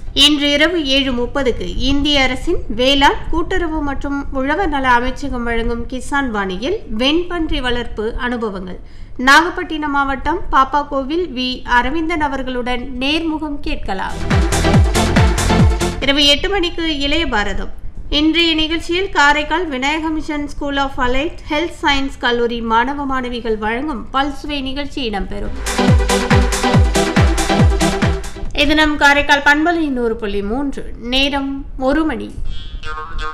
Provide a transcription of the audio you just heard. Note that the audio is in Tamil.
இன்று இரவு ஏழு முப்பதுக்கு இந்திய அரசின் வேளாண் கூட்டுறவு மற்றும் உழவர் நல அமைச்சகம் வழங்கும் கிசான் வாணியில் வெண்பன்றி வளர்ப்பு அனுபவங்கள் நாகப்பட்டினம் மாவட்டம் பாப்பாக்கோவில் வி அரவிந்தன் அவர்களுடன் நேர்முகம் கேட்கலாம் இரவு எட்டு மணிக்கு இளைய பாரதம் இன்றைய நிகழ்ச்சியில் Karaikal Vinayaka mission school of allied health science கல்லூரி மாணவ மாணவிகள் வழங்கும் பல்சுவை நிகழ்ச்சி இடம்பெறும் இது நம் காரைக்கால் பண்பலை நூறு புள்ளி மூன்று நேரம் ஒரு மணி